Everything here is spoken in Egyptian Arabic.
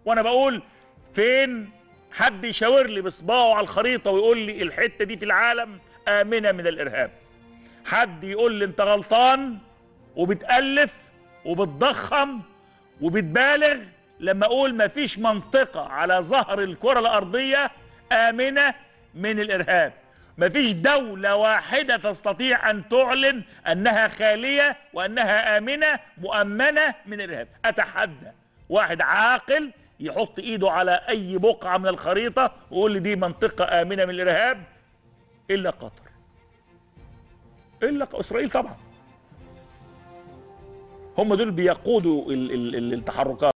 وانا بقول فين حد يشاور لي بصباعه على الخريطه ويقول لي الحته دي في العالم امنه من الارهاب حد يقول لي انت غلطان وبتالف وبتضخم وبتبالغ لما اقول مفيش منطقه على ظهر الكره الارضيه امنه من الارهاب مفيش دولة واحدة تستطيع أن تعلن أنها خالية وأنها آمنة مؤمنة من الإرهاب أتحدى واحد عاقل يحط إيده على أي بقعة من الخريطة ويقول لي دي منطقة آمنة من الإرهاب إلا قطر إلا ق- إسرائيل طبعا هم دول بيقودوا ال- ال- ال- التحركات